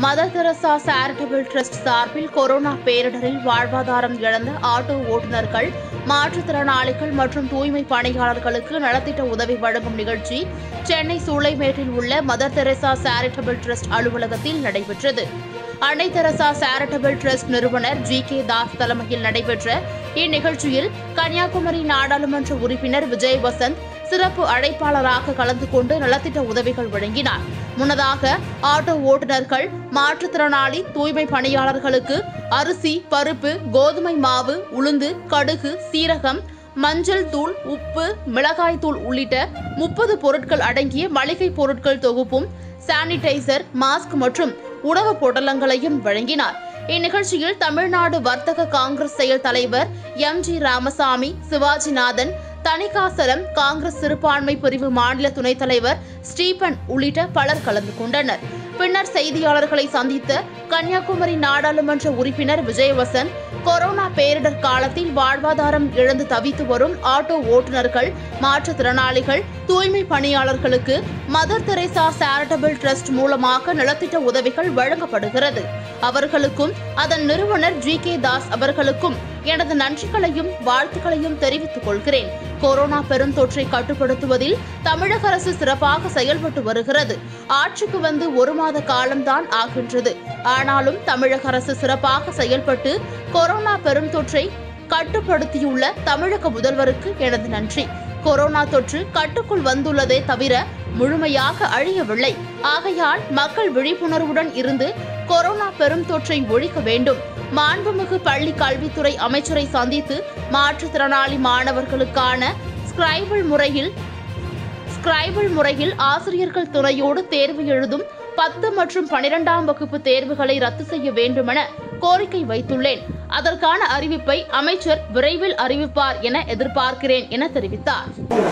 mother Teresa charitable trust சார்பில் corona பேரிடரில் வாழ்வாதாரம் இழந்த ஆட்டோ ஓட்டுநர்கள் மாற்றுத்திறனாளிகள் மற்றும் தூய்மை பணியாளர்களுக்கு நலத்திட்ட உதவி வழங்கும் நிகழ்ச்சி சென்னை சூளைமேட்டில் உள்ள மதர் தெரசா சேரிட்டபிள் ட்ரஸ்ட் அலுவலகத்தில் நடைபெற்றது அன்னை தெரசா சேரிட்டபிள் ட்ரஸ்ட் நிறுவனர் ஜி கே தாஸ் தலைமையில் நடைபெற்ற இந்நிகழ்ச்சியில் கன்னியாகுமரி நாடாளுமன்ற உறுப்பினர் விஜய் வசந்த் சிறப்பு அழைப்பாளராக கலந்து கொண்டு நலத்திட்ட உதவிகள் வழங்கினார் முன்னதாக ஆட்டோ ஓட்டுநர்கள் மாற்றுத்திறனாளி தூய்மை பணியாளர்களுக்கு அரிசி பருப்பு கோதுமை மாவு உளுந்து கடுகு சீரகம் மஞ்சள் தூள் உப்பு மிளகாய் தூள் உள்ளிட்ட முப்பது பொருட்கள் அடங்கிய மளிகை பொருட்கள் தொகுப்பும் சானிடைசர் மாஸ்க் மற்றும் உணவு பொட்டலங்களையும் வழங்கினார் இந்நிகழ்ச்சியில் தமிழ்நாடு வர்த்தக காங்கிரஸ் செயல் தலைவர் எம் ஜி ராமசாமி சிவாஜிநாதன் தணிகாசலம் காங்கிரஸ் சிறுபான்மை பிரிவு மாநில துணைத் தலைவர் ஸ்டீபன் உள்ளிட்ட பலர் கலந்து கொண்டனர் பின்னர் செய்தியாளர்களை சந்தித்த கன்னியாகுமரி நாடாளுமன்ற உறுப்பினர் விஜயவசந்த் கொரோனா பேரிடர் காலத்தில் வாழ்வாதாரம் இழந்து தவித்து வரும் ஆட்டோ ஓட்டுநர்கள் மாற்றுத்திறனாளிகள் தூய்மை பணியாளர்களுக்கு மதர் தெரேசா சேரிட்டபிள் ட்ரஸ்ட் மூலமாக நலத்திட்ட உதவிகள் வழங்கப்படுகிறது அவர்களுக்கும் அதன் நிறுவனர் ஜி கே தாஸ் அவர்களுக்கும் எனது நன்றிகளையும் வாழ்த்துக்களையும் தெரிவித்துக் கொள்கிறேன் கொரோனா பெருந்தொற்றை கட்டுப்படுத்துவதில் தமிழக அரசு சிறப்பாக செயல்பட்டு வருகிறது ஆட்சிக்கு வந்து ஒரு மாத காலம்தான் ஆகின்றது ஆனாலும் தமிழக அரசு சிறப்பாக செயல்பட்டு கொரோனா பெருந்தொற்றை கட்டுப்படுத்தியுள்ள தமிழக முதல்வருக்கு எனது நன்றி கொரோனா தொற்று கட்டுக்குள் வந்துள்ளதே தவிர முழுமையாக அழியவில்லை ஆகையால் மக்கள் விழிப்புணர்வுடன் இருந்து கொரோனா பெரும் தொற்றை ஒழிக்க வேண்டும் மாண்புமிகு பள்ளி கல்வித்துறை அமைச்சரை சந்தித்து மாற்றுத்திறனாளி மாணவர்களுக்கான ஸ்கிரைபிள் முறையில் ஸ்கிரைபிள் முறையில் ஆசிரியர்கள் துணையோடு தேர்வு எழுதும் பத்து மற்றும் பனிரெண்டாம் வகுப்பு தேர்வுகளை ரத்து செய்ய வேண்டுமென கோரிக்கை வைத்துள்ளேன் அதற்கான அறிவிப்பை அமைச்சர் விரைவில் அறிவிப்பார் என எதிர்பார்க்கிறேன் என தெரிவித்தார்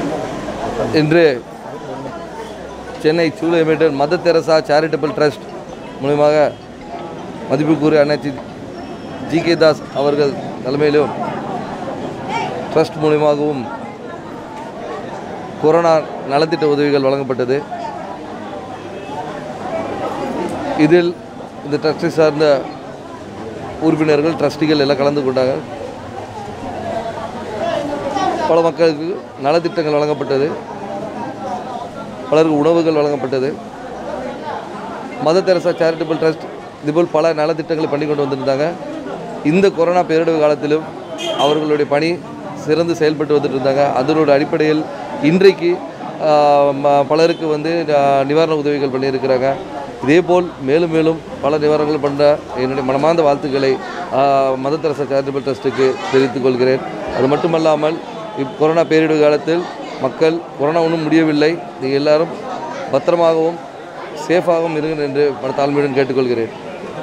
இன்று சென்னை சூளைமேட்டர் மதர் தெரசா சேரிட்டபிள் ட்ரஸ்ட் மூலமாக மதிப்புக்குரிய அண்ணாச்சி ஜி கே தாஸ் அவர்கள் தலைமையிலும் ட்ரஸ்ட் மூலியமாகவும் கொரோனா நலத்திட்ட உதவிகள் வழங்கப்பட்டது இதில் இந்த ட்ரஸ்டை சார்ந்த உறுப்பினர்கள் ட்ரஸ்டிகள் எல்லாம் கலந்து கொண்டாங்க பல மக்களுக்கு நலத்திட்டங்கள் வழங்கப்பட்டது பலருக்கு உணவுகள் வழங்கப்பட்டது மதர் தெரசா சேரிட்டபிள் ட்ரஸ்ட் இதுபோல் பல நலத்திட்டங்களை பண்ணி கொண்டு வந்திருந்தாங்க இந்த கொரோனா பேரிடர் காலத்திலும் அவர்களுடைய பணி சிறந்து செயல்பட்டு வந்துட்டு இருந்தாங்க அதனோட அடிப்படையில் இன்றைக்கு ஆஹ், ம- பலருக்கு வந்து ஆஹ், நிவாரண உதவிகள் பண்ணியிருக்கிறாங்க இதேபோல் மேலும் மேலும் பல நிவாரணங்கள் பண்ணுற என்னுடைய மனமார்ந்த வாழ்த்துக்களை ஆஹ், மதர் தெரசா சேரிட்டபிள் ட்ரஸ்ட்டுக்கு தெரிவித்துக் கொள்கிறேன் அது மட்டுமல்லாமல் இப் கொரோனா பேரிடர் காலத்தில் மக்கள் கொரோனா ஒன்றும் முடியவில்லை நீங்கள் எல்லாரும் பத்திரமாகவும் சேஃபாகவும் இருங்கள் என்று மன தாழ்மையுடன் கேட்டுக்கொள்கிறேன்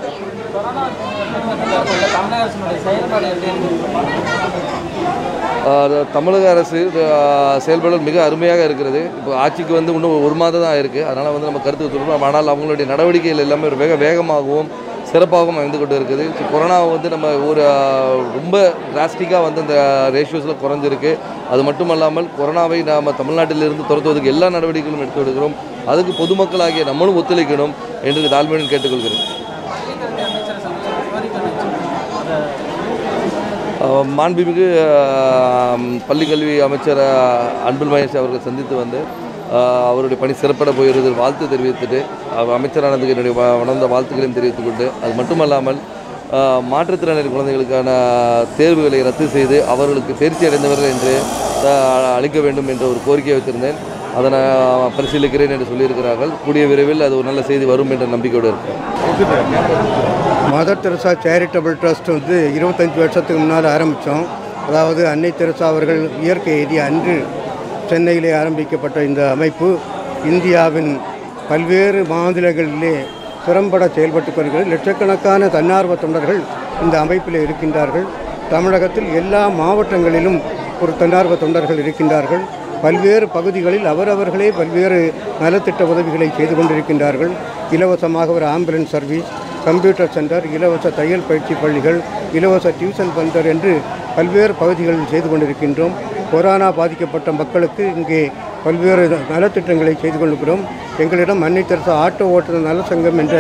தமிழக அரசினுடைய செயல்பாடு எப்படி இருக்கு ஆஹ் தமிழக அரசு ஆஹ் செயல்பாடு மிக அருமையாக இருக்கிறது இப்போ ஆட்சிக்கு வந்து இன்னும் ஒரு மாதம் தான் இருக்குது அதனால் வந்து நம்ம கருத்து சொல்கிறோம் ஆனால் அவங்களுடைய நடவடிக்கைகள் எல்லாமே ஒரு வேக வேகமாகவும் சிறப்பாகவும் அமைந்து கொண்டு இருக்குது ஸோ கொரோனாவை வந்து நம்ம ஒரு ஆஹ், ரொம்ப டிராஸ்டிக்காக வந்து இந்த ரேஷியோஸில் குறைஞ்சிருக்கு அது மட்டும் அல்லாமல் கொரோனாவை நாம் தமிழ்நாட்டிலிருந்து துரத்துவதற்கு எல்லா நடவடிக்கைகளும் எடுத்து எடுக்கிறோம் அதுக்கு பொதுமக்களாகிய நம்மளும் ஒத்துழைக்கணும் என்று தாழ்மையுடன் கேட்டுக்கொள்கிறேன் பள்ளிக்கல்வி அமைச்சரை சந்திச்சு கோரிக்கை வச்சு அஹ் மாண்புமிகு அஹ், பள்ளிக்கல்வி அமைச்சர் அஹ், அன்பில் மகேஷ் அவர்கள் சந்தித்து வந்து அஹ், அவருடைய பணி சிறப்பட போகிறது வாழ்த்து தெரிவித்துட்டு அவர் அமைச்சரானதுக்கு என்னுடைய வ- வளர்ந்த வாழ்த்துக்களையும் தெரிவித்துக் கொண்டு அது மட்டுமல்லாமல் அஹ், மாற்றுத்திறனாளி குழந்தைகளுக்கான தேர்வுகளை ரத்து செய்து அவர்களுக்கு தேர்ச்சி அடைந்தவர்கள் என்று அஹ், அளிக்க வேண்டும் என்ற ஒரு கோரிக்கையை வைத்திருந்தேன் அதை நான் பரிசீலிக்கிறேன் என்று சொல்லியிருக்கிறார்கள் கூடிய விரைவில் அது ஒரு நல்ல செய்தி வரும் என்ற நம்பிக்கையோடு இருக்கிறேன் மதர் தெரசா சேரிட்டபிள் ட்ரஸ்ட் வந்து இருபத்தஞ்சி வருஷத்துக்கு முன்னால் ஆரம்பித்தோம் அதாவது அன்னை தெரசா அவர்கள் இயற்கை எய்திய அன்று சென்னையிலே ஆரம்பிக்கப்பட்ட இந்த அமைப்பு இந்தியாவின் பல்வேறு மாநிலங்களிலே திறம்பட செயல்பட்டு வருகிறது லட்சக்கணக்கான தன்னார்வ தொண்டர்கள் இந்த அமைப்பில் இருக்கின்றார்கள் தமிழகத்தில் எல்லா மாவட்டங்களிலும் ஒரு தன்னார்வ தொண்டர்கள் இருக்கின்றார்கள் பல்வேறு பகுதிகளில் அவரவர்களே பல்வேறு நலத்திட்ட உதவிகளை செய்து கொண்டிருக்கின்றார்கள் இலவசமாக ஒரு ஆம்புலன்ஸ் சர்வீஸ் கம்ப்யூட்டர் சென்டர் இலவச தையல் பயிற்சி பள்ளிகள் இலவச டியூஷன் சென்டர் என்று பல்வேறு பகுதிகளில் செய்து கொண்டிருக்கின்றோம் கொரோனா பாதிக்கப்பட்ட மக்களுக்கு இங்கே பல்வேறு நலத்திட்டங்களை செய்து கொண்டிருக்கிறோம் எங்களிடம் அன்னை தெரசா ஆட்டோ ஓட்டுநர் நல சங்கம் என்ற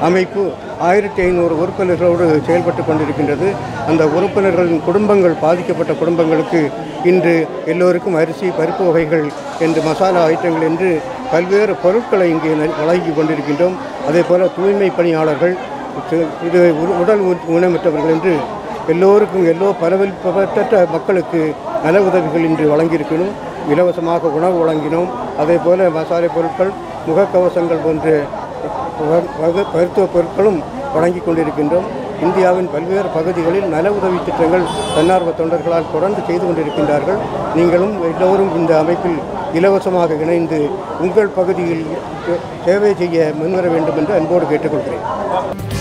அமைப்பு ஆயிரத்தி ஐநூறு உறுப்பினர்களோடு செயல்பட்டு கொண்டிருக்கின்றது அந்த உறுப்பினர்களின் குடும்பங்கள் பாதிக்கப்பட்ட குடும்பங்களுக்கு இன்று எல்லோருக்கும் அரிசி பருப்பு வகைகள் என்று மசாலா ஐட்டங்கள் என்று பல்வேறு பொருட்களை இங்கே ந- வழங்கி கொண்டிருக்கின்றோம் அதே போல தூய்மை பணியாளர்கள் இது- இது உ- உடல் ஊ- ஊனமற்றவர்கள் என்று எல்லோருக்கும் எல்லோ பரவல்பட்ட மக்களுக்கு நல உதவிகள் இன்று வழங்கியிருக்கணும் இலவசமாக உணவு வழங்கினோம் அதே போல மசாலை பொருட்கள் முகக்கவசங்கள் போன்ற வ- வகு- மருத்துவ பொருட்களும் வழங்கி கொண்டிருக்கின்றோம் இந்தியாவின் பல்வேறு பகுதிகளில் நல உதவி திட்டங்கள் தன்னார்வ தொண்டர்களால் தொடர்ந்து செய்து கொண்டிருக்கின்றார்கள் நீங்களும் எல்லோரும் இந்த அமைப்பில் இலவசமாக இணைந்து உங்கள் பகுதியில் சேவை செய்ய முன்வர வேண்டும் என்று அன்போடு கேட்டுக்கொள்கிறேன்